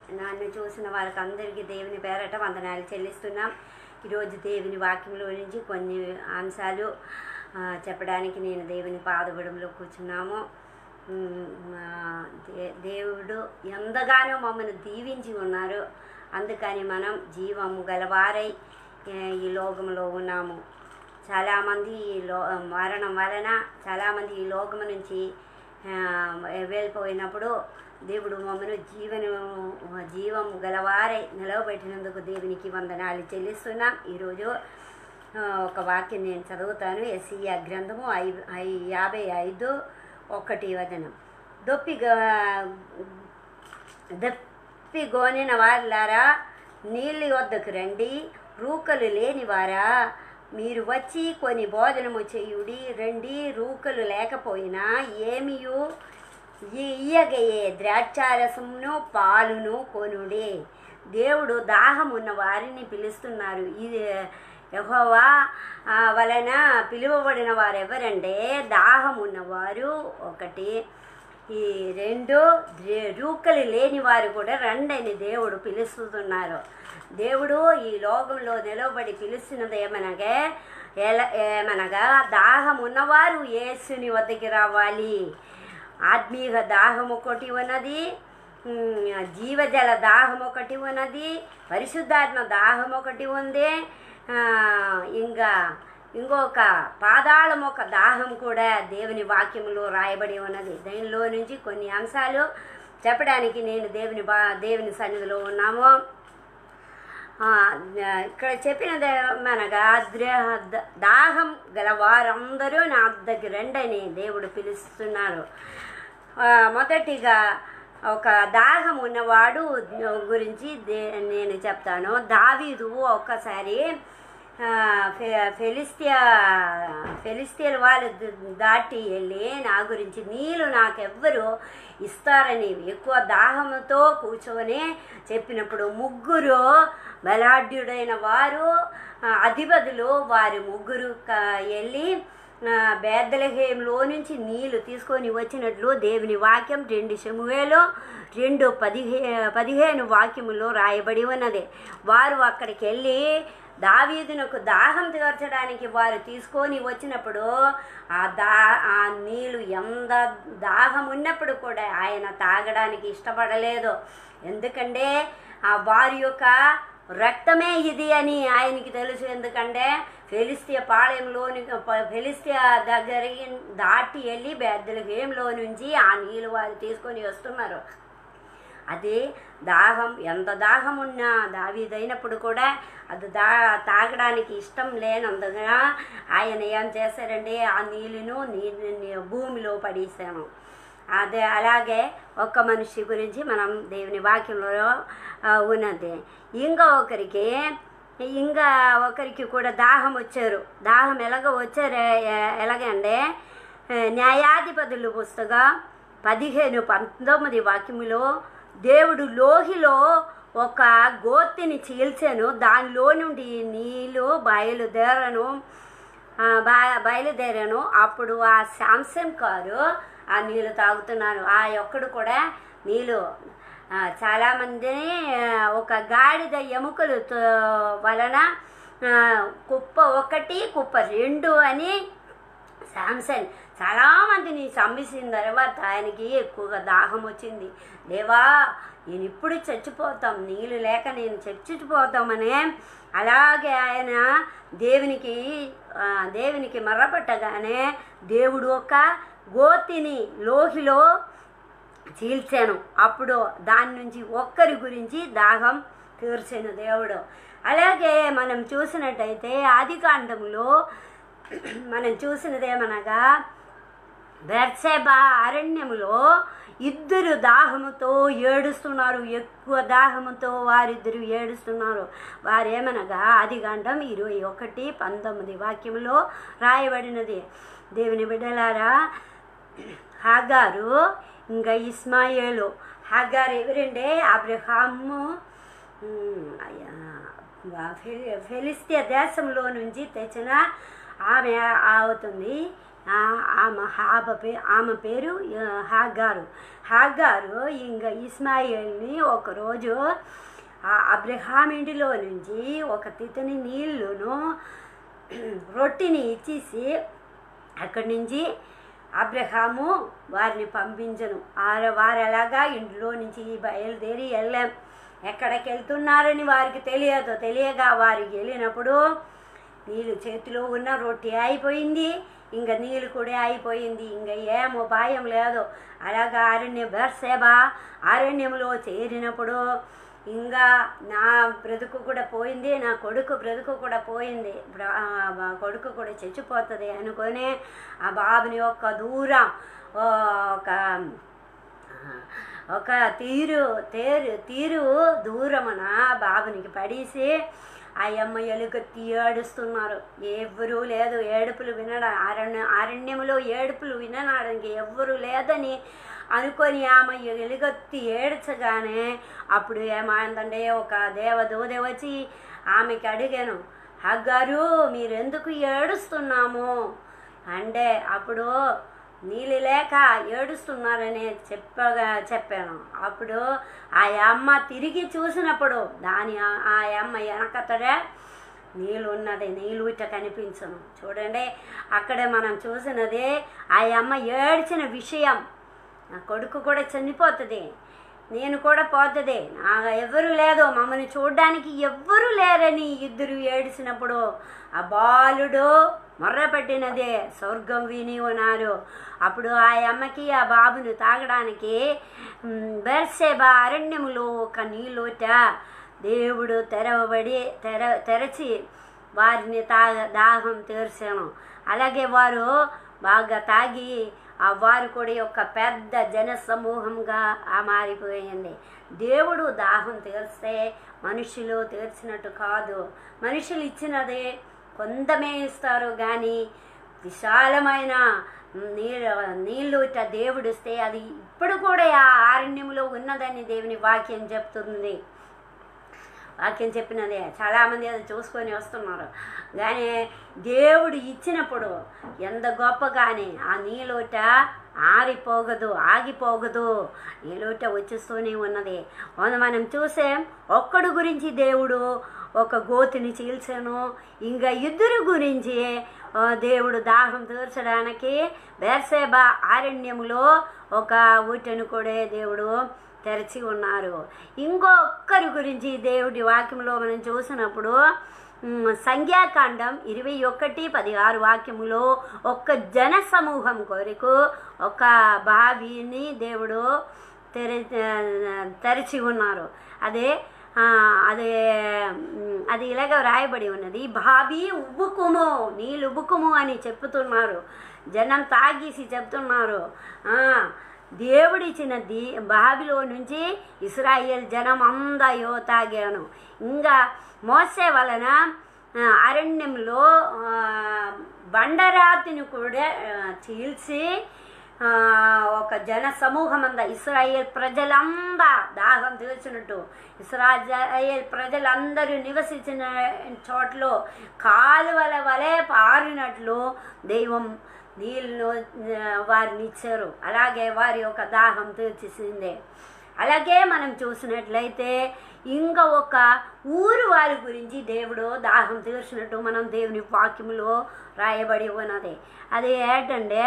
నన్ను చూసిన వాళ్ళకి అందరికీ దేవుని పేరట వందనాలు చెల్లిస్తున్నాం ఈరోజు దేవుని వాక్యంలో నుంచి కొన్ని అంశాలు ఆ, చెప్పడానికి నేను దేవుని పాదబడంలో కూర్చున్నాము ఉమ్, ఆ, దే- దేవుడు ఎంతగానో మమ్మల్ని దీవించి ఉన్నారు అందుకని మనం జీవము గలవారై ఏ, ఈ లోకంలో ఉన్నాము చాలామంది ఈ లో మరణం వలన చాలామంది ఈ లోకం నుంచి ఆ, వెళ్ళిపోయినప్పుడు దేవుడు మమ్మను జీవను జీవం గలవారై నిలవబెట్టినందుకు దేవునికి వందనాలు చెల్లిస్తున్నాం ఈరోజు ఆ, ఒక వాక్యం నేను చదువుతాను ఎస్ఈఆ గ్రంథము ఐ ఐ యాభై ఐదు ఒకటి వదనం దొప్పిగా దప్పిగోనిన వారులారా నీళ్ళ వద్దకు రండి రూకలు లేనివారా మీరు వచ్చి కొన్ని భోజనము చేయుడి రండి రూకలు లేకపోయినా ఏమియు ఇయ్యగయే ద్రాక్షారసమును పాలును కొనుడే దేవుడు దాహమున్న వారిని పిలుస్తున్నారు ఇది యెహోవా ఆ, వలన పిలువబడిన వారు ఎవరంటే దాహం ఉన్నవారు ఒకటి ఈ రెండు రే- రూకలు లేని వారు కూడా రండని దేవుడు పిలుస్తున్నారు దేవుడు ఈ లోకంలో నిలవబడి పిలుస్తున్నది ఏమనగా ఎలా ఏమనగా దాహం ఉన్నవారు యేసుని వద్దకి రావాలి ఆత్మీయ దాహం ఒకటి ఉన్నది ఉమ్, జీవజల దాహం ఒకటి ఉన్నది పరిశుద్ధాత్మ దాహం ఒకటి ఉంది ఆ, ఇంకా ఇంకొక పాదాళం ఒక దాహం కూడా దేవుని వాక్యంలో రాయబడి ఉన్నది దీనిలో నుంచి కొన్ని అంశాలు చెప్పడానికి నేను దేవుని బా దేవుని సన్నిధిలో ఉన్నాము ఆ, ఇక్కడ చెప్పినది మనగా ద్ర- ద- దాహం గల వారందరూ నా దగ్గర రండని దేవుడు పిలుస్తున్నారు ఆ, మొదటిగా ఒక దాహం ఉన్నవాడు గురించి దే నేను చెప్తాను దావీదు ఒక్కసారి ఆ, ఫె- ఫెలిస్తియా ఫెలిస్తియల వాళ్ళు ద- దాటి వెళ్ళి నా గురించి నీళ్ళు నాకెవ్వరు ఇస్తారని ఎక్కువ దాహంతో కూర్చొని చెప్పినప్పుడు ముగ్గురు బలాఢ్యుడైన వారు ఆ, అధిపతులు వారి ముగ్గురు క- వెళ్ళి ఆ, బేద్దలహేంలో నుంచి నీళ్లు తీసుకొని వచ్చినట్లు దేవుని వాక్యం రెండు శమువేలో రెండు పదిహే పదిహేను వాక్యములో రాయబడి ఉన్నది వారు అక్కడికి వెళ్ళి దావీదునకు దాహం తీర్చడానికి వారు తీసుకొని వచ్చినప్పుడు ఆ దా ఆ నీళ్ళు ఎంత దాహం ఉన్నప్పుడు కూడా ఆయన తాగడానికి ఇష్టపడలేదు ఎందుకంటే ఆ వారి యొక్క రక్తమే ఇది అని ఆయనకి తెలుసు ఎందుకంటే ఫెలిస్తియ పాళెంలోని ప- ఫెలిస్తియ దగ్గర దాటి వెళ్ళి బెద్దలహేంలో నుంచి ఆ నీళ్ళు వారు తీసుకొని వస్తున్నారు అది దాహం ఎంత దాహం ఉన్నా దావీదైనప్పుడు కూడా అది దా తాగడానికి ఇష్టం లేనందుగా ఆయన ఏం చేశారంటే ఆ నీళ్ళను నీ భూమిలో పడేసాము అదే అలాగే ఒక్క మనిషి గురించి మనం దేవుని వాక్యంలో ఆ, ఉన్నది ఇంకా ఒకరికి ఇంకా ఒకరికి కూడా దాహం వచ్చారు దాహం ఎలాగ వచ్చారు ఎ- ఎలాగంటే ఆ, న్యాయాధిపతుల పుస్తకం పదిహేను పంతొమ్మిది వాక్యములో దేవుడు లోహిలో ఒక గోతిని చీల్చాను దానిలో నుండి నీళ్ళు బయలుదేరను ఆ, బయ- బయలుదేరాను అప్పుడు ఆ శాంసంగ్ కారు ఆ నీళ్ళు తాగుతున్నాను ఆ ఒక్కడు కూడా నీళ్ళు ఆ, చాలామందిని ఆ, ఒక గాడిద ఎముకలు తో- వలన ఆ, కుప్ప ఒకటి కుప్ప రెండు అని శాంసన్ చాలామందిని చంపేసిన తర్వాత ఆయనకి ఎక్కువగా దాహం వచ్చింది దేవా నేను ఇప్పుడు చచ్చిపోతాం నీళ్ళు లేక నేను చచ్చిపోతామని అలాగే ఆయన దేవునికి ఆ, దేవునికి మర్రపట్టగానే దేవుడు ఒక గోతిని లోహిలో చీల్చాను అప్పుడు దాని నుంచి ఒక్కరి గురించి దాహం తీర్చాను దేవుడు అలాగే మనం చూసినట్టయితే ఆది కాండంలో మనం చూసినదేమనగా బెర్సేబా అరణ్యములో ఇద్దరు దాహముతో ఏడుస్తున్నారు ఎక్కువ దాహముతో వారిద్దరు ఏడుస్తున్నారు వారేమనగా ఆది గండం ఇరవై ఒకటి పంతొమ్మిది వాక్యంలో రాయబడినది దేవుని బిడ్డలారా హాగారు ఇంకా ఇస్మాయేలు హాగారు ఎవరంటే అబ్రహాము ఉమ్, అయ్యా, ఫె- ఫెలిస్తియా దేశంలో నుంచి తెచ్చిన ఆమె అవుతుంది ఆ- ఆమె హాబ పే ఆమె పేరు ఆ, హాగారు హాగారు ఇంకా ఇస్మాయిల్ని ఒకరోజు ఆ అబ్రహాం ఇంటిలో నుంచి ఒక తితని నీళ్లును రొట్టిని ఇచ్చేసి అక్కడి నుంచి అబ్రహాము వారిని పంపించను ఆర వారు ఎలాగా ఇంట్లో నుంచి బయలుదేరి వెళ్ళాం ఎక్కడికి వెళ్తున్నారని వారికి తెలియదు తెలియగా వారికి వెళ్ళినప్పుడు నీళ్ళు చేతిలో ఉన్న రొట్టె అయిపోయింది ఇంకా నీళ్ళు కూడా అయిపోయింది ఇంకా ఏం ఉపాయం లేదు అలాగా అరణ్య బర్సేబా అరణ్యంలో చేరినప్పుడు ఇంకా నా బ్రతుకు కూడా పోయింది నా కొడుకు బ్రతుకు కూడా పోయింది బ్ర- ఆ, మా కొడుకు కూడా చచ్చిపోతుంది అనుకొని ఆ బాబుని ఒక్క దూరం ఓ, ఒక ఒక తీరు తేరు తీరు దూరమున బాబునికి పడేసి ఆ అమ్మ ఎలుగెత్తి ఏడుస్తున్నారు ఎవ్వరూ లేదు ఏడుపులు వినడం అరణ్య అరణ్యంలో ఏడుపులు వినడానికి ఎవ్వరూ లేదని అనుకొని ఆమె ఎలుగెత్తి ఏడ్చగానే అప్పుడు ఏమైందంటే ఒక దేవదూత వచ్చి ఆమెకి అడిగాను హగ్గారు మీరెందుకు ఏడుస్తున్నాము అంటే అప్పుడు నీళ్ళు లేక ఏడుస్తున్నారని చెప్పగా చెప్పాను అప్పుడు ఆ అమ్మ తిరిగి చూసినప్పుడు దాని ఆ- ఆ అమ్మ వెనకతడే నీళ్ళు ఉన్నది నీళ్ళు ఇట్ట కనిపించను చూడండి అక్కడే మనం చూసినది ఆ అమ్మ ఏడ్చిన విషయం నా కొడుకు కూడా చనిపోతుంది నేను కూడా పోతుంది నా ఎవరు లేదు మమ్మల్ని చూడడానికి ఎవ్వరు లేరని ఇద్దరు ఏడిసినప్పుడు ఆ బాలుడు మొర్రపెట్టినదే స్వర్గం విని ఉన్నారు అప్పుడు ఆ అమ్మకి ఆ బాబును తాగడానికి మ్, బెర్షెబా అరణ్యములో ఒక నీళ్ళూట దేవుడు తెరవబడి తెర తెరచి వారిని తాగ దాహం తీర్చాను అలాగే వారు బాగా తాగి ఆ వారు కూడా ఒక పెద్ద జన సమూహంగా ఆ మారిపోయింది దేవుడు దాహం తీర్స్తే మనుషులు తీర్చినట్టు కాదు మనుషులు ఇచ్చినదే కొందమే ఇస్తారు కానీ విశాలమైన నీళ్ళు నీళ్ళు ఇట్లా దేవుడు ఇస్తే అది ఇప్పుడు కూడా ఆ ఆరణ్యంలో ఉన్నదని దేవుని వాక్యం చెప్తుంది వాక్యం చెప్పినదే చాలామంది అది చూసుకొని వస్తున్నారు కానీ దేవుడు ఇచ్చినప్పుడు ఎంత గొప్ప కానీ ఆ నీలోట ఆరిపోగదు ఆగిపోగదు నీలోట వచ్చేస్తూనే ఉన్నది మొన్న మనం చూసే ఒక్కడు గురించి దేవుడు ఒక గోతిని చీల్చాను ఇంకా ఇద్దరు గురించి ఆ, దేవుడు దాహం తీర్చడానికి బేర్సేబా అరణ్యములో ఒక ఊటను కూడా దేవుడు తెరచి ఉన్నారు ఇంకొక్కరి గురించి దేవుడి వాక్యంలో మనం చూసినప్పుడు ఉమ్, సంఖ్యాకాండం ఇరవై ఒకటి పదిహారు వాక్యములో ఒక్క జన సమూహం కొరకు ఒక బావిని దేవుడు తెర తెరచి ఉన్నారు అదే ఆ, అదే ఉమ్, అది ఇలాగ వ్రాయబడి ఉన్నది బావి ఉబ్బుకుము నీళ్ళు ఉబ్బుకుము అని చెప్తున్నారు జనం తాగేసి చెప్తున్నారు ఆ, దేవుడిచ్చిన దీ బావిలో నుంచి ఇస్రాయేల్ జనం అందయో తాగాను ఇంకా మోసే వలన ఆ, అరణ్యంలో ఆ, బండరాతిని కూడా ఆ, చీల్చి ఆ, ఒక జన సమూహం అంతా ఇస్రాయేల్ ప్రజలందా దాహం తీర్చినట్టు ఇస్రాయేల్ ప్రజలందరూ నివసించిన చోట్లో కాలువల వలె పారినట్లు దైవం నీళ్ళు వారిని ఇచ్చారు అలాగే వారి యొక్క దాహం తీర్చేసిందే అలాగే మనం చూసినట్లయితే ఇంకా ఒక ఊరు వారి గురించి దేవుడు దాహం తీర్చినట్టు మనం దేవుని వాక్యములో రాయబడి ఉన్నది అది ఏంటంటే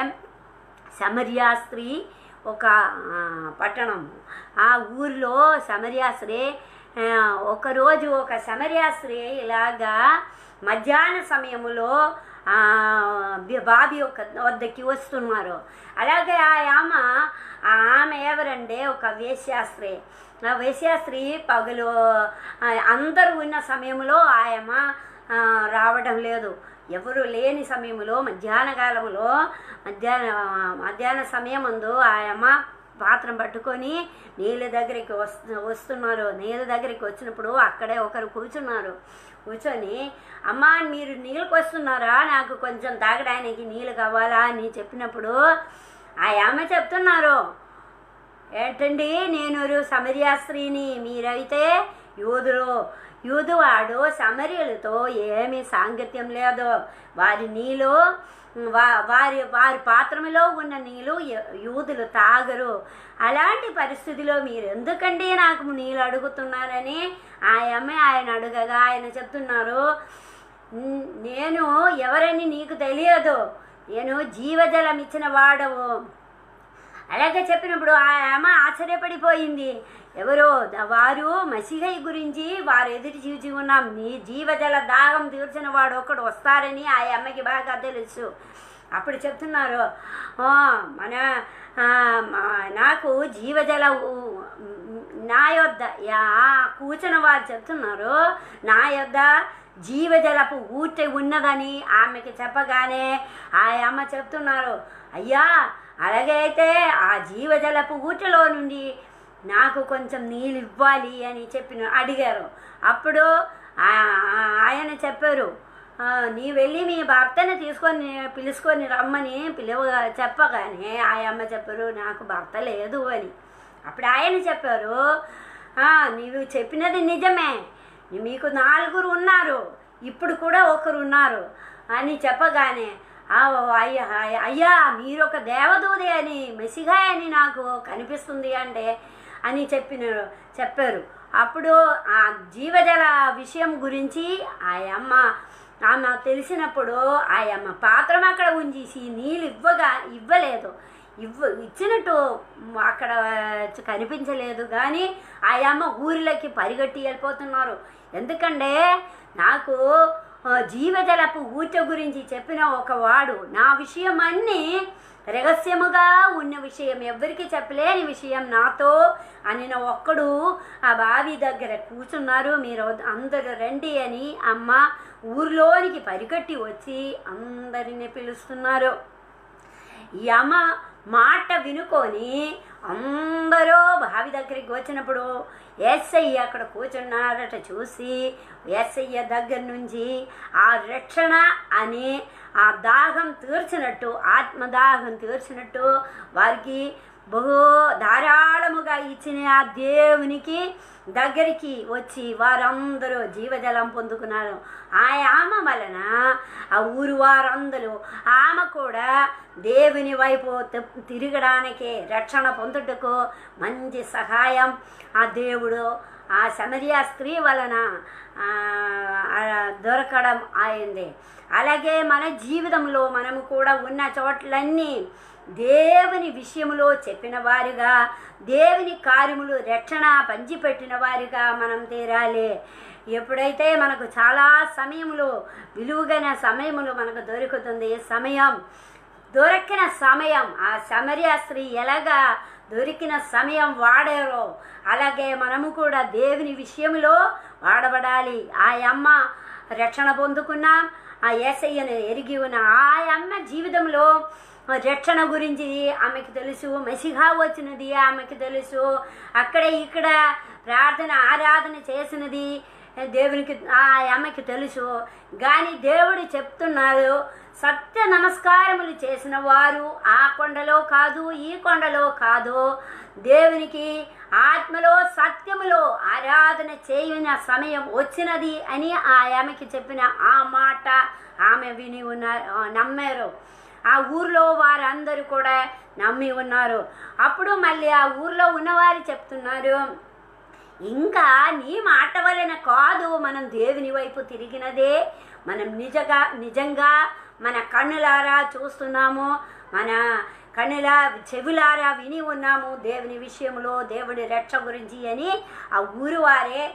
సమరియా స్త్రీ ఒక ఆ, పట్టణం ఆ ఊరిలో సమరియా స్త్రీ ఆ, ఒకరోజు ఒక సమరియా స్త్రీ ఇలాగా మధ్యాహ్న సమయములో ఆ, బి- బాబి ఒక వద్దకి వస్తున్నారు అలాగే ఆ ఆమె ఆ ఆమె ఎవరంటే ఒక వేశ్యాస్త్రి ఆ వేశ్యాస్త్రి పగలు ఆ, అందరూ ఉన్న సమయంలో ఆయమ ఆ, రావడం లేదు ఎవరు లేని సమయంలో మధ్యాహ్న కాలంలో మధ్యాహ్న మధ్యాహ్న సమయమందు ఆయమ్మ పాత్రం పట్టుకొని నీళ్ళ దగ్గరికి వస్తు వస్తున్నారు నీళ్ళ దగ్గరికి వచ్చినప్పుడు అక్కడే ఒకరు కూర్చున్నారు కూర్చొని అమ్మా మీరు నీళ్ళకి వస్తున్నారా నాకు కొంచెం తాగడానికి నీళ్ళు కావాలా అని చెప్పినప్పుడు ఆ ఆమె చెప్తున్నారు ఏంటండి నేను సమర్యా స్త్రీని మీరైతే యోధులు యూదువాడు సమర్యులతో ఏమీ సాంగత్యం లేదు వారి నీళ్ళు వా వారి వారి పాత్రలో ఉన్న నీళ్ళు యూ- యూదులు తాగరు అలాంటి పరిస్థితిలో మీరు ఎందుకండి నాకు నీళ్ళు అడుగుతున్నారని ఆ అమ్మాయి ఆయన అడగగా ఆయన చెప్తున్నారు "న్- నేను ఎవరని నీకు తెలియదు నేను జీవజలం ఇచ్చిన వాడవు అలాగే చెప్పినప్పుడు ఆ అమ్మ ఆశ్చర్యపడిపోయింది ఎవరో ద- వారు మసిహై గురించి వారు ఎదురు చూచి ఉన్నాం నీ జీవజల దాహం తీర్చిన వాడు ఒకడు వస్తారని ఆ అమ్మకి బాగా తెలుసు అప్పుడు చెప్తున్నారు "ఆ, మన ఆ, మా- నాకు జీవజల ఊ- నా యొద్ద యా- కూర్చున్న వారు చెప్తున్నారు నా యొద్ద జీవజలపు ఊట ఉన్నదని ఆమెకి చెప్పగానే ఆ అమ్మ చెప్తున్నారు అయ్యా అలాగే అయితే ఆ జీవజలపు ఊటలో నుండి నాకు కొంచెం నీళ్ళు ఇవ్వాలి అని చెప్పిన అడిగారు అప్పుడు ఆ- ఆ- ఆయన చెప్పారు "ఆ, నీ వెళ్ళి మీ భర్తని తీసుకొని పిలుచుకొని రమ్మని పిలువ చెప్పగానే ఆ అమ్మ చెప్పారు నాకు భర్త లేదు అని అప్పుడు ఆయన చెప్పారు "ఆ, నీవు చెప్పినది నిజమే మీకు నలుగురు ఉన్నారు ఇప్పుడు కూడా ఒకరు ఉన్నారు అని చెప్పగానే "ఆ, అయ్యా అయ్యా మీరు ఒక దేవదూది అని మెసిగా అని నాకు కనిపిస్తుంది అంటే అని చెప్పిన చెప్పారు అప్పుడు ఆ జీవజల విషయం గురించి ఆ అమ్మ ఆమె తెలిసినప్పుడు ఆ అమ్మ పాత్రం అక్కడ ఉంచేసి నీళ్ళు ఇవ్వగా ఇవ్వలేదు ఇవ్వ ఇచ్చినట్టు అక్కడ కనిపించలేదు కానీ ఆ అమ్మ ఊరిలోకి పరిగెట్టి వెళ్ళిపోతున్నారు ఎందుకంటే నాకు ఆ, జీవజలపు ఊట గురించి చెప్పిన ఒక వాడు నా విషయం అన్నీ రహస్యముగా ఉన్న విషయం ఎవరికి చెప్పలేని విషయం నాతో అనిన ఒక్కడు ఆ బావి దగ్గర కూర్చున్నారు మీరు అందరూ రండి అని అమ్మ ఊర్లోనికి పరిగెట్టి వచ్చి అందరిని పిలుస్తున్నారు ఈ అమ్మ మాట వినుకొని అందరూ బావి దగ్గరికి వచ్చినప్పుడు ఏసయ్య అక్కడ కూర్చున్నారట చూసి ఏసయ్య దగ్గర నుంచి ఆ రక్షణ అని ఆ దాహం తీర్చినట్టు ఆత్మదాహం తీర్చినట్టు వారికి బహు ధారాళముగా ఇచ్చిన ఆ దేవునికి దగ్గరికి వచ్చి వారందరూ జీవజలం పొందుకున్నారు ఆ ఆమె వలన ఆ ఊరు వారందరూ ఆమె కూడా దేవుని వైపు తి- తిరగడానికి రక్షణ పొందుటకు మంచి సహాయం ఆ దేవుడు ఆ సమరియా స్త్రీ వలన ఆ, ఆ, దొరకడం అయింది అలాగే మన జీవితంలో మనము కూడా ఉన్న చోట్లన్నీ దేవుని విషయములో చెప్పిన వారుగా దేవుని కార్యములు రక్షణ పంచిపెట్టిన వారిగా మనం తీరాలి ఎప్పుడైతే మనకు చాలా సమయములో విలువైన సమయములు మనకు దొరుకుతుంది సమయం దొరికిన సమయం ఆ సమర్య స్త్రీ ఎలాగా దొరికిన సమయం వాడారో అలాగే మనము కూడా దేవుని విషయంలో వాడబడాలి ఆ అమ్మ రక్షణ పొందుకున్నాం ఆ ఏసయ్యను ఎరిగి ఉన్న ఆ అమ్మ జీవితంలో రక్షణ గురించి ఆమెకు తెలుసు మెసిగా వచ్చినది ఆమెకు తెలుసు అక్కడ ఇక్కడ ప్రార్థన ఆరాధన చేసినది దేవునికి ఆ అమ్మకి తెలుసు కానీ దేవుడు చెప్తున్నారు సత్య నమస్కారములు చేసిన వారు ఆ కొండలో కాదు ఈ కొండలో కాదు దేవునికి ఆత్మలో సత్యములో ఆరాధన చేయన సమయం వచ్చినది అని ఆ ఆమెకి చెప్పిన ఆ మాట ఆమె విని ఉన్న నమ్మారు ఆ ఊర్లో వారందరూ కూడా నమ్మి ఉన్నారు అప్పుడు మళ్ళీ ఆ ఊర్లో ఉన్నవారు చెప్తున్నారు ఇంకా నీ మాట వలన కాదు మనం దేవుని వైపు తిరిగినదే మనం నిజంగా నిజంగా మన కన్నులారా చూస్తున్నాము మన కన్నుల చెవులారా విని ఉన్నాము దేవుని విషయంలో దేవుడి రక్ష గురించి అని ఆ ఊరు వారే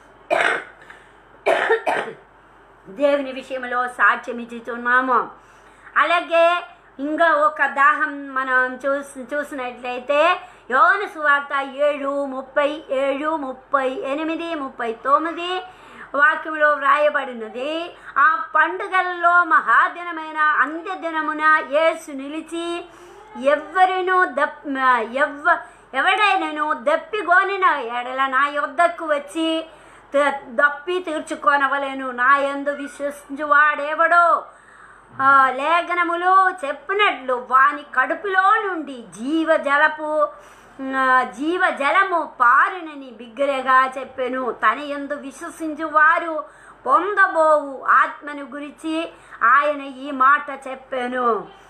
దేవుని విషయంలో సాక్ష్యం ఇచ్చుతున్నాము అలాగే ఇంకా ఒక దాహం మనం చూసి చూసినట్లయితే యోన సువార్త ఏడు ముప్పై ఏడు ముప్పై ఎనిమిది ముప్పై తొమ్మిది వాక్యంలో వ్రాయబడినది ఆ పండుగల్లో మహాదినమైన అంత్యదినమున యేసు నిలిచి ఎవరినూ దప్ ఎవ్వ ఎవడైనను దప్పిగోనిన ఎడల నా యొద్దకు వచ్చి త- దప్పి తీర్చుకొనవలెను నా యందు విశ్వసించు వాడెవడో ఆ, లేఖనములు చెప్పినట్లు వాని కడుపులో నుండి జీవజలపు ఆ, జీవ జలము పారునని బిగ్గరగా చెప్పెను తన ఎందు విశ్వసించు వారు పొందబోవు ఆత్మను గురించి ఆయన ఈ మాట చెప్పాను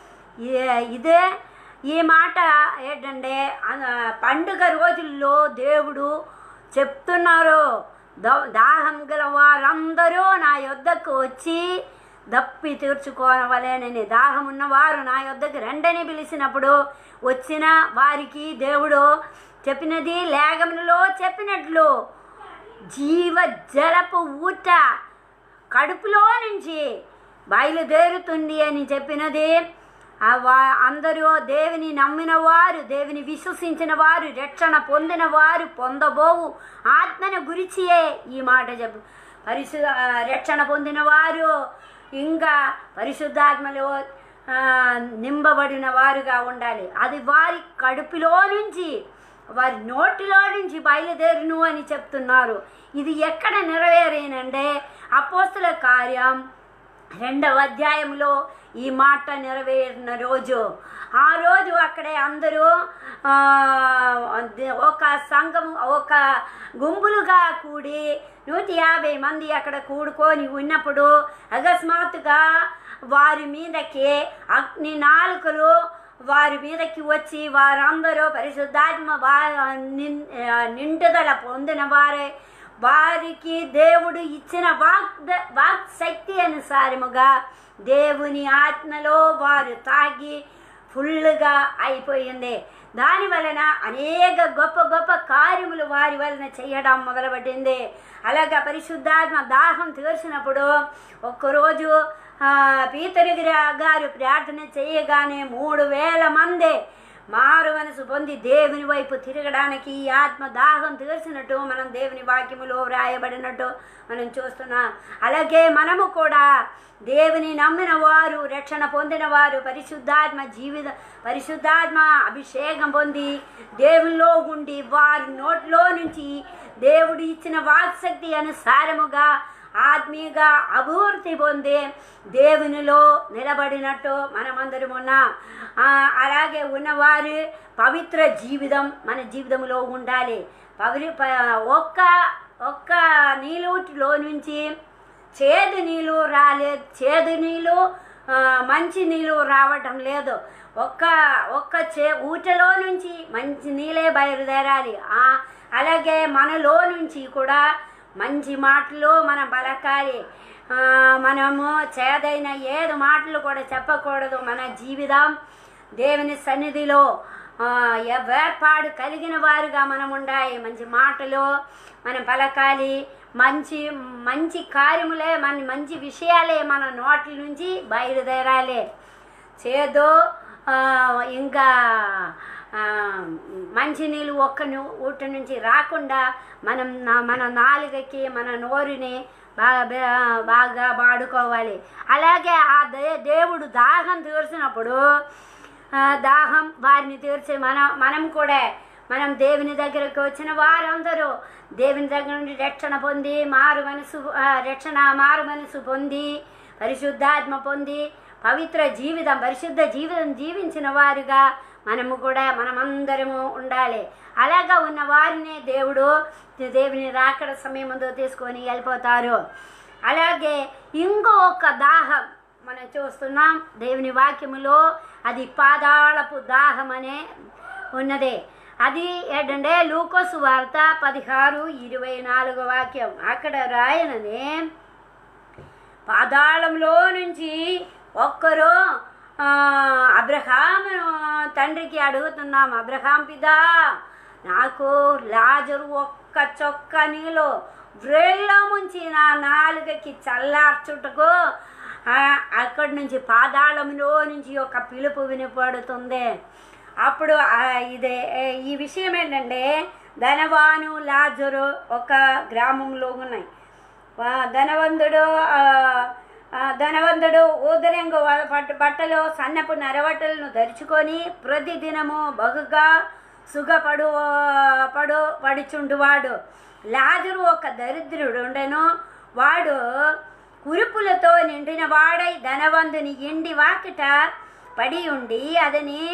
ఏ- ఇదే ఈ మాట ఏంటంటే ఆ, పండుగ రోజుల్లో దేవుడు చెప్తున్నారు ద- దాహం గల వారందరూ నా యొద్దకు వచ్చి దప్పి తీర్చుకోవలేనని దాహం ఉన్నవారు నా యొద్దకు రెండని పిలిచినప్పుడు వచ్చిన వారికి దేవుడు చెప్పినది లేఖములలో చెప్పినట్లు జీవ జలపు ఊట కడుపులో నుంచి బయలుదేరుతుంది అని చెప్పినది ఆ వా- అందరూ దేవుని నమ్మిన వారు దేవుని విశ్వసించిన వారు రక్షణ పొందిన వారు పొందబోవు ఆత్మను గురిచియే ఈ మాట చెప్పు పరిశు ఆ, రక్షణ పొందిన వారు ఇంకా పరిశుద్ధాత్మలో ఆ, నింపబడిన వారుగా ఉండాలి అది వారి కడుపులో నుంచి వారి నోటిలో నుంచి బయలుదేరును అని చెప్తున్నారు ఇది ఎక్కడ నెరవేరేనంటే అపోస్తుల కార్యం రెండవ అధ్యాయంలో ఈ మాట నెరవేరిన రోజు ఆ రోజు అక్కడే అందరూ ఆ, ది- ఒక సంఘం ఒక గుంపులుగా కూడి నూట యాభై మంది అక్కడ కూడుకొని ఉన్నప్పుడు అకస్మాత్తుగా వారి మీదకి అగ్ని నాలుకలు వారి మీదకి వచ్చి వారందరూ పరిశుద్ధాత్మ వా నిన్- ఆ, నిండుదల పొందిన వారే వారికి దేవుడు ఇచ్చిన వాక్ వాక్ శక్తి అనుసారముగా దేవుని ఆత్మలో వారు తాగి ఫుల్గా అయిపోయింది దాని వలన అనేక గొప్ప గొప్ప కార్యములు వారి వలన చేయడం మొదలుపెట్టింది అలాగా పరిశుద్ధాత్మ దాహం తీర్చినప్పుడు ఒక్కరోజు ఆ, పీతరిగిరి గారు ప్రార్థన చేయగానే మూడు వేల మంది మారు మనసు పొంది దేవుని వైపు తిరగడానికి ఈ ఆత్మ దాహం తీర్చినట్టు మనం దేవుని వాక్యములో వ్రాయబడినట్టు మనం చూస్తున్నాం అలాగే మనము కూడా దేవుని నమ్మిన వారు రక్షణ పొందిన వారు పరిశుద్ధాత్మ జీవిత పరిశుద్ధాత్మ అభిషేకం పొంది దేవునిలో ఉండి వారి నోట్లో నుంచి దేవుడు ఇచ్చిన వాక్శక్తి అనుసారముగా ఆత్మీయంగా అభివృద్ధి పొంది దేవునిలో నిలబడినట్టు మనమందరం ఉన్నాం ఆ, అలాగే ఉన్నవారు పవిత్ర జీవితం మన జీవితంలో ఉండాలి పవిత్ర ప- ఒక్క ఒక్క నీళ్ళలో నుంచి చేదు నీళ్ళు రాలేదు చేదు నీళ్ళు ఆ, మంచి నీళ్ళు రావటం లేదు ఒక్క ఒక్క చే ఊటలో నుంచి మంచి నీళ్ళే బయలుదేరాలి ఆ, అలాగే మనలో నుంచి కూడా మంచి మాటలు మనం పలకాలి ఆ, మనము చేదైన ఏడు మాటలు కూడా చెప్పకూడదు మన జీవితం దేవుని సన్నిధిలో ఆ, ఎ- వేర్పాడు కలిగిన వారుగా మనం ఉండాలి మంచి మాటలు మనం పలకాలి మంచి మంచి కార్యములే మన మంచి విషయాలే మన నోట్ల నుంచి బయలుదేరాలి చేదో ఆ, ఇంకా ఆ, మంచినీళ్ళు ఒక్క ను- ఊట నుంచి రాకుండా మనం నా- మన నాలుగకి మన నోరుని బాగా బే- బాగా వాడుకోవాలి అలాగే ఆ దే దేవుడు దాహం తీర్చినప్పుడు ఆ, దాహం వారిని తీర్చే మన మనం కూడా మనం దేవుని దగ్గరకు వచ్చిన వారందరూ దేవుని దగ్గర నుండి రక్షణ పొంది మారు మనసు ఆ, రక్షణ మారు మనసు పొంది పరిశుద్ధాత్మ పొంది పవిత్ర జీవితం పరిశుద్ధ జీవితం జీవించిన వారుగా మనము కూడా మనమందరము ఉండాలి అలాగా ఉన్న వారినే దేవుడు దేవుని రాకడ సమయం ముందు తీసుకొని వెళ్ళిపోతారు అలాగే ఇంకో ఒక దాహం మనం చూస్తున్నాం దేవుని వాక్యములో అది పాదాళపు దాహం అనే ఉన్నది అది ఏంటంటే లూకోసు వార్త పదిహారు ఇరవై నాలుగు వాక్యం అక్కడ రాయనది పాతాళంలో నుంచి ఒక్కరు ఆ, అబ్రహాము తండ్రికి అడుగుతున్నాం అబ్రహాం పిదా నాకు లాజరు ఒక్క చొక్క నీళ్ళు వ్రేళ్ళ ముంచి నా నాలుగకి చల్లార్చుటకు ఆ, అక్కడి నుంచి పాదాళంలో నుంచి ఒక పిలుపు వినపడుతుంది అప్పుడు ఆ, ఇదే ఏ, ఈ విషయం ఏంటంటే ధనవాను లాజరు ఒక గ్రామంలో ఉన్నాయి వా- ధనవంతుడు ఆ, ఆ, ధనవంతుడు ఊదరంగు వ- పట్టు బట్టలు సన్నపు నరబట్టలను ధరించుకొని ప్రతిదినము బహుగా సుఖపడు పడు పడుచుండువాడు లాజరు ఒక దరిద్రుడు ఉండెను వాడు కురుపులతో నిండిన వాడై ధనవంతుని ఎండి వాకిట పడి ఉండి అదని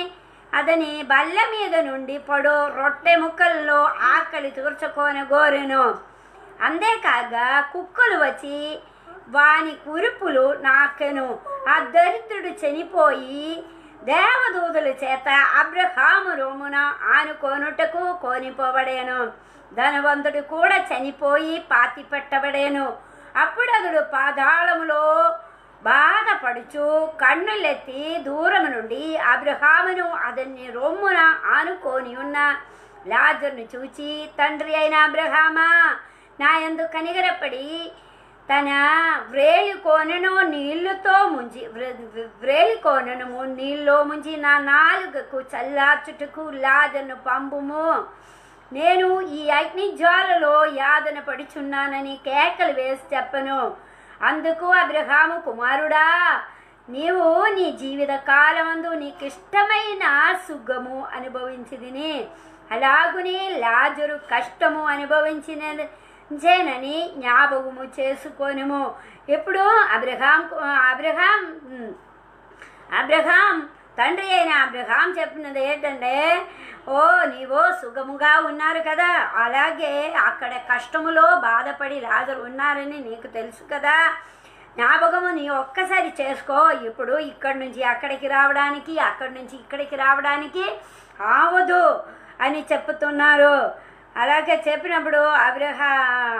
అతని బల్ల మీద నుండి పడు రొట్టె ముక్కల్లో ఆకలి తీర్చుకొని గోరెను అంతేకాక కుక్కలు వచ్చి వాని కురుపులు నాకెను ఆ దరిద్రుడు చనిపోయి దేవదూతుల చేత అబ్రహాము రోమున ఆనుకోనుటకు కోనిపోబడేను ధనవంతుడు కూడా చనిపోయి పాతి పెట్టబడేను అప్పుడు అతడు పాదాళములో బాధపడుచు కన్నులెత్తి దూరం నుండి అబ్రహామును అతన్ని రొమ్మున ఆనుకొని ఉన్న లాజర్ను చూచి తండ్రి అయిన అబ్రహామా నా యందు కనిగరపడి తన వ్రేలి కోనను నీళ్లతో ముంచి వ్రే- వ్రేలి కోనను ము- నీళ్ళలో ముంచి నా నాలుగకు చల్లార్చుటకు లాజను పంపుము నేను ఈ అగ్ని జ్వాలలో యాదన పడుచున్నానని కేకలు వేసి చెప్పను అందుకు అబ్రహాము కుమారుడా నీవు నీ జీవిత కాలమందు నీకిష్టమైన సుఖము అనుభవించిదిని అలాగునే లాజరు కష్టము అనుభవించిన జనని జ్ఞాపకము చేసుకొనుము ఇప్పుడు అబ్రహాం అబ్రహాం ఉమ్, అబ్రహాం తండ్రి అయిన అబ్రహాం చెప్పినది ఏంటంటే ఓ నీవో సుగముగా ఉన్నారు కదా అలాగే అక్కడ కష్టములో బాధపడి లాజరు ఉన్నారని నీకు తెలుసు కదా జ్ఞాపకము నీ ఒక్కసారి చేసుకో ఇప్పుడు ఇక్కడి నుంచి అక్కడికి రావడానికి అక్కడి నుంచి ఇక్కడికి రావడానికి ఆవదు అని చెప్తున్నారు అలాగే చెప్పినప్పుడు అబ్రహా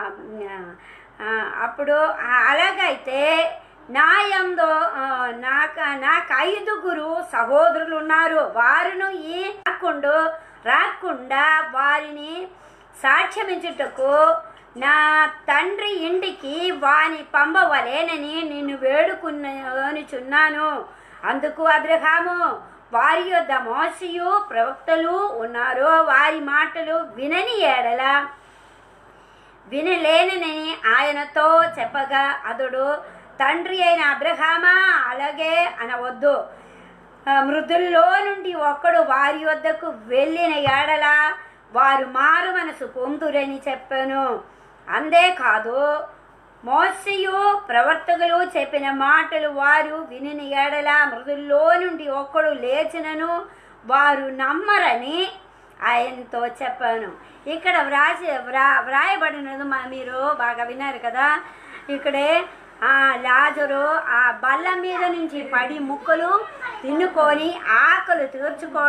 ఆ, అప్పుడు ఆ- అలాగైతే నా యందు ఆ, నాకు నాకు ఐదుగురు సహోదరులు ఉన్నారు వారును ఈ రాకుండా రాకుండా వారిని సాక్ష్యమించుటకు నా తండ్రి ఇంటికి వాని పంపవలేనని నిన్ను వేడుకున్నాను అందుకు అబ్రహాము వారి యొద్ద మోసయు ప్రవక్తలు ఉన్నారు వారి మాటలు వినని ఏడల వినలేనని ఆయనతో చెప్పగా అతడు తండ్రి అయిన అబ్రహామా అలాగే అనవద్దు ఆ, మృదుల్లో నుండి ఒక్కడు వారి వద్దకు వెళ్ళిన ఏడల వారు మారు మనసు పొందురని చెప్పాను అంతేకాదు మోసయు ప్రవర్తకులు చెప్పిన మాటలు వారు వినిన ఏడల మృదుల్లో నుండి ఒక్కడు లేచినను వారు నమ్మరని ఆయనతో చెప్పాను ఇక్కడ వ్రాసి వ్రా వ్రాయబడినది మా మీరు బాగా విన్నారు కదా ఇక్కడే ఆ లాజరు ఆ బల్ల మీద నుంచి పడి ముక్కలు తిన్నుకొని ఆకలు తీర్చుకో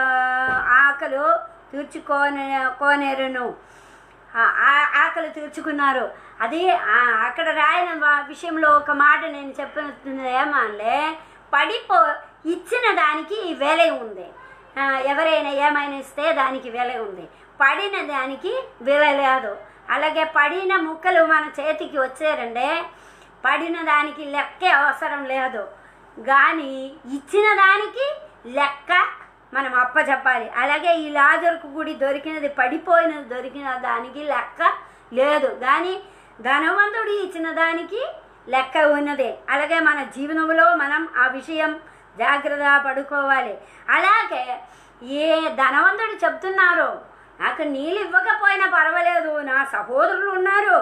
ఆకలు తీర్చుకోనే కోనేరును ఆ- ఆ- ఆకలి తీర్చుకున్నారు అది ఆ- అక్కడ రాయన వా- విషయంలో ఒక మాట నేను చెప్పినది ఏమంటే పడిపో ఇచ్చిన దానికి వేల ఉంది ఆ, ఎవరైనా ఏమైనా ఇస్తే దానికి వేల ఉంది పడిన దానికి విల లేదు అలాగే పడిన ముక్కలు మన చేతికి వచ్చారంటే పడిన దానికి లెక్కే అవసరం లేదు కానీ ఇచ్చిన దానికి లెక్క మనం అప్ప చెప్పాలి అలాగే ఈ లాజర్కు గుడి దొరికినది పడిపోయినది దొరికిన దానికి లెక్క లేదు కానీ ధనవంతుడు ఇచ్చిన దానికి లెక్క ఉన్నది అలాగే మన జీవనంలో మనం ఆ విషయం జాగ్రత్త పడుకోవాలి అలాగే ఏ ధనవంతుడు చెప్తున్నారో నాకు నీళ్ళు ఇవ్వకపోయినా పర్వాలేదు నా సహోదరులు ఉన్నారు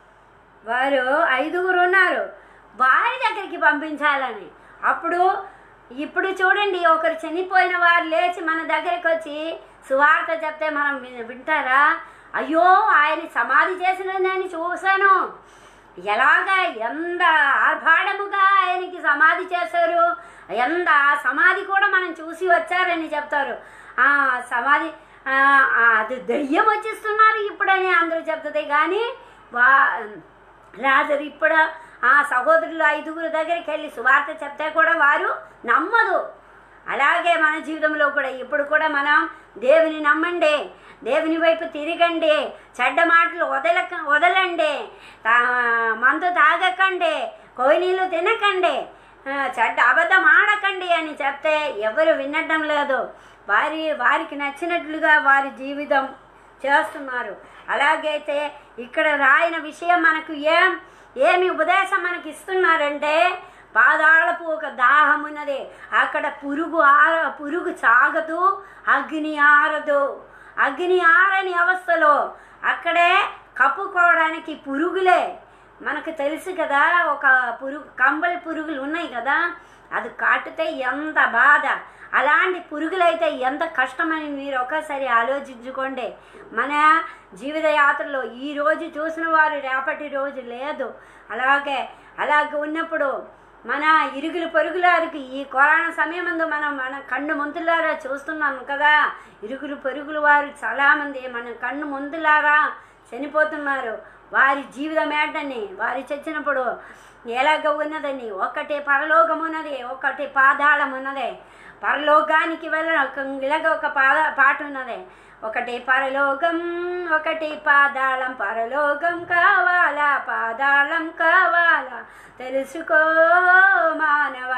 వారు ఐదుగురు ఉన్నారు వారి దగ్గరికి పంపించాలని అప్పుడు ఇప్పుడు చూడండి ఒకరు చనిపోయిన వారు లేచి మన దగ్గరికి వచ్చి సువార్త చెప్తే మనం విన్- వింటారా అయ్యో ఆయన సమాధి చేసిన నేను చూశాను ఎలాగా ఎంత ఆర్భాడముగా ఆయనకి సమాధి చేశారు ఎంత ఆ సమాధి కూడా మనం చూసి వచ్చారని చెప్తారు ఆ సమాధి ఆ, ఆ, అది దెయ్యం వచ్చిస్తున్నారు ఇప్పుడని అందరూ చెప్తుంది కానీ వా లాజరు ఇప్పుడు ఆ సహోదరులు ఐదుగురు దగ్గరికి వెళ్ళి సువార్త చెప్తే కూడా వారు నమ్మదు అలాగే మన జీవితంలో కూడా ఇప్పుడు కూడా మనం దేవుని నమ్మండి దేవుని వైపు తిరగండి చెడ్డ మాటలు వదలక వదలండి తా- మందు తాగకండి కోయినీళ్ళు తినకండి ఆ, చెడ్డ అబద్ధం ఆడకండి అని చెప్తే ఎవరు వినడం లేదు వారి వారికి నచ్చినట్లుగా వారి జీవితం చేస్తున్నారు అలాగైతే ఇక్కడ రాయన విషయం మనకు ఏం ఏమి ఉపదేశం మనకి ఇస్తున్నారంటే పాదాళపు ఒక దాహం ఉన్నది అక్కడ పురుగు ఆర పురుగు చాగదు అగ్ని ఆరదు అగ్ని ఆరని అవస్థలో అక్కడే కప్పుకోవడానికి పురుగులే మనకు తెలుసు కదా ఒక పురుగు కంబలి పురుగులు ఉన్నాయి కదా అది కాటితే ఎంత బాధ అలాంటి పురుగులైతే ఎంత కష్టమని మీరు ఒకసారి ఆలోచించుకోండి మన జీవిత యాత్రలో ఈ రోజు చూసిన వారు రేపటి రోజు లేదు అలాగే అలాగే ఉన్నప్పుడు మన ఇరుగులు పొరుగులారికి ఈ కరోనా సమయం ముందు మనం మన కన్ను ముందులారా చూస్తున్నాం కదా ఇరుగులు పొరుగులు వారు చాలామంది మన కన్ను ముందులారా చనిపోతున్నారు వారి జీవితం ఏంటని వారి చచ్చినప్పుడు ఎలాగ ఉన్నదని ఒకటి పరలోకం ఉన్నది ఒకటి పాదాళం ఉన్నది పరలోకానికి వెళ్ళ ఇలాగ ఒక పాద పాట ఉన్నది ఒకటి పరలోకం ఒకటి పాదాళం పరలోకం కావాలా పాదాళం కావాలా తెలుసుకో మానవా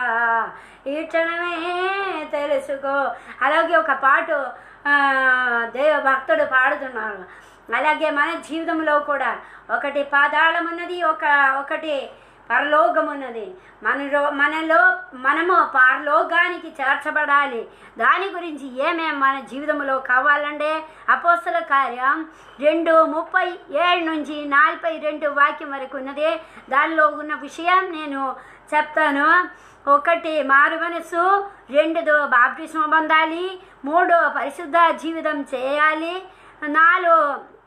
ఈ క్షణమే తెలుసుకో అలాగే ఒక పాట ఆ, దేవ భక్తుడు పాడుతున్నారు అలాగే మన జీవితంలో కూడా ఒకటి పాదాళం ఉన్నది ఒక ఒకటి పరలోకం ఉన్నది మనలో మనలో మనము పరలోకానికి చేర్చబడాలి దాని గురించి ఏమేం మన జీవితంలో కావాలంటే అపోస్తల కార్యం రెండు ముప్పై ఏడు నుంచి నలభై రెండు వాక్యం వరకు ఉన్నది దానిలో ఉన్న విషయం నేను చెప్తాను ఒకటి మారు మనసు రెండుదో బాప్టిజం పొందాలి మూడో పరిశుద్ధ జీవితం చేయాలి నాలుగు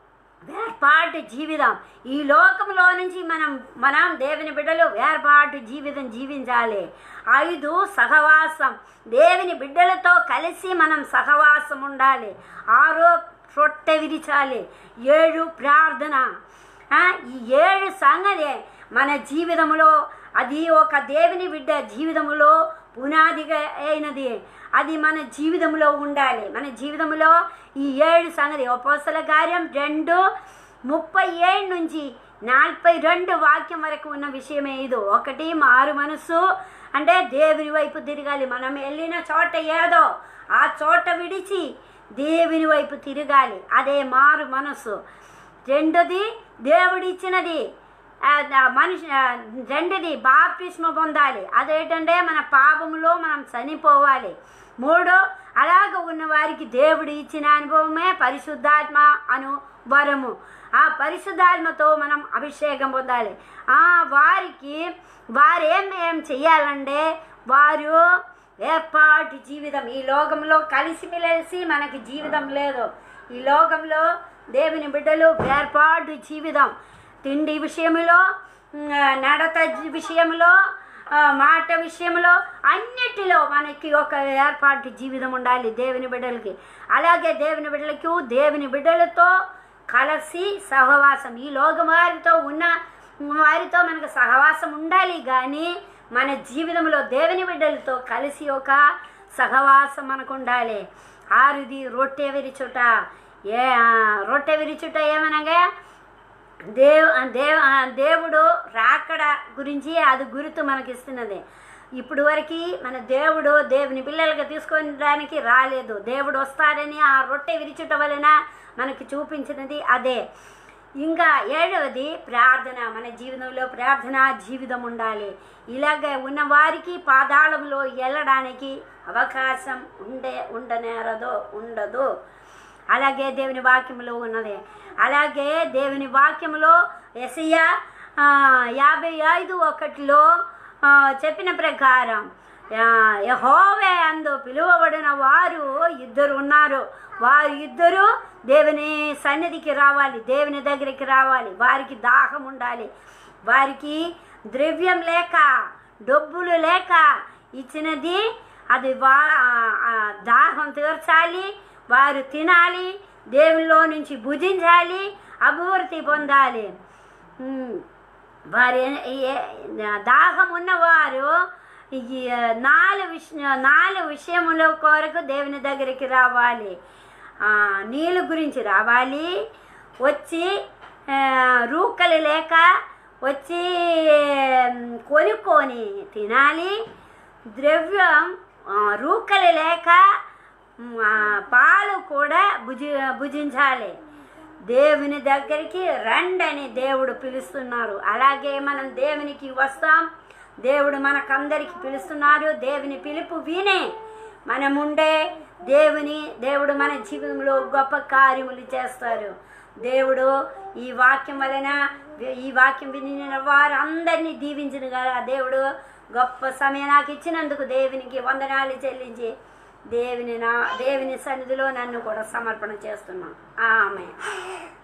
వేర్పాటు జీవితం ఈ లోకంలో నుంచి మనం మనం దేవుని బిడ్డలు వేర్పాటు జీవితం జీవించాలి ఐదు సహవాసం దేవుని బిడ్డలతో కలిసి మనం సహవాసం ఉండాలి ఆరో రొట్టె విరిచాలి ఏడు ప్రార్థన ఆ, ఈ ఏడు సంగతి మన జీవితంలో అది ఒక దేవుని బిడ్డ జీవితంలో పునాదిగా అయినది అది మన జీవితంలో ఉండాలి మన జీవితంలో ఈ ఏడు సంగతి అపోస్తల కార్యం రెండు ముప్పై ఏడు నుంచి నలభై రెండు వాక్యం వరకు ఉన్న విషయమే ఇది ఒకటి మారు మనసు అంటే దేవుని వైపు తిరగాలి మనం వెళ్ళిన చోట ఏదో ఆ చోట విడిచి దేవుని వైపు తిరగాలి అదే మారు మనసు రెండోది దేవుడిచ్చినది ఆ, ఆ, మనిషి ఆ, రెండోది బాప్తిస్మ పొందాలి అదేంటంటే మన పాపములో మనం చనిపోవాలి మూడో అలాగ ఉన్న వారికి దేవుడు ఇచ్చిన అనుభవమే పరిశుద్ధాత్మ అను వరము ఆ పరిశుద్ధాత్మతో మనం అభిషేకం పొందాలి ఆ వారికి వారు ఏం ఏం చెయ్యాలంటే వారు ఏర్పాటు జీవితం ఈ లోకంలో కలిసిమెలిసి మనకి జీవితం లేదు ఈ లోకంలో దేవుని బిడ్డలు ఏర్పాటు జీవితం తిండి విషయంలో ఉమ్, నడత విషయంలో ఆ, మాట విషయంలో అన్నిటిలో మనకి ఒక ఏర్పాటు జీవితం ఉండాలి దేవుని బిడ్డలకి అలాగే దేవుని బిడ్డలకు దేవుని బిడ్డలతో కలిసి సహవాసం ఈ లోకం వారితో ఉన్న వారితో మనకు సహవాసం ఉండాలి కానీ మన జీవితంలో దేవుని బిడ్డలతో కలిసి ఒక సహవాసం మనకు ఉండాలి ఆరుది రొట్టె విరిచుట ఏ ఆ, రొట్టె విరిచుట ఏమనగా దేవ్ దేవ్ ఆ, దేవుడు రాకడ గురించి అది గుర్తు మనకి ఇస్తున్నది ఇప్పుడు వరకు మన దేవుడు దేవుని పిల్లలుగా తీసుకోవడానికి రాలేదు దేవుడు వస్తాడని ఆ రొట్టె విరిచుట వలన మనకి చూపించినది అదే ఇంకా ఏడవది ప్రార్థన మన జీవితంలో ప్రార్థన జీవితం ఉండాలి ఇలాగ ఉన్న వారికి పాదాళంలో వెళ్ళడానికి అవకాశం ఉండే ఉండనేరదో ఉండదు అలాగే దేవుని వాక్యంలో ఉన్నది అలాగే దేవుని వాక్యంలో ఎసయ్య ఆ, యాభై ఐదు ఒకటిలో ఆ, చెప్పిన ప్రకారం ఆ, యెహోవే అందు పిలువబడిన వారు ఇద్దరు ఉన్నారు వారు ఇద్దరు దేవుని సన్నిధికి రావాలి దేవుని దగ్గరికి రావాలి వారికి దాహం ఉండాలి వారికి ద్రవ్యం లేక డబ్బులు లేక ఇచ్చినది అది వా ఆ- ఆ దాహం తీర్చాలి వారు తినాలి దేవునిలో నుంచి భుజించాలి అభివృద్ధి పొందాలి ఉమ్. వారి ఏ- దాహం ఉన్నవారు ఈ నాలుగు విష నాలుగు విషయముల కొరకు దేవుని దగ్గరికి రావాలి ఆ, నీళ్ళ గురించి రావాలి వచ్చి ఆ, రూకలు లేక వచ్చి ఉమ్, కొనుక్కొని తినాలి ద్రవ్యం ఆ, రూకలు లేక ఉమ్, ఆ, పాలు కూడా భుజి భుజించాలి దేవుని దగ్గరికి రండని దేవుడు పిలుస్తున్నారు అలాగే మనం దేవునికి వస్తాం దేవుడు మనకందరికి పిలుస్తున్నారు దేవుని పిలుపు వినే మనముండే దేవుని దేవుడు మన జీవితంలో గొప్ప కార్యములు చేస్తారు దేవుడు ఈ వాక్యం వలన ఈ వాక్యం విని వారు అందరినీ దీవించిన కదా దేవుడు గొప్ప సమయం నాకు ఇచ్చినందుకు దేవునికి వందనాలు చెల్లించి దేవుని నా దేవుని సన్నిధిలో నన్ను కూడా సమర్పణ చేస్తున్నాను ఆమె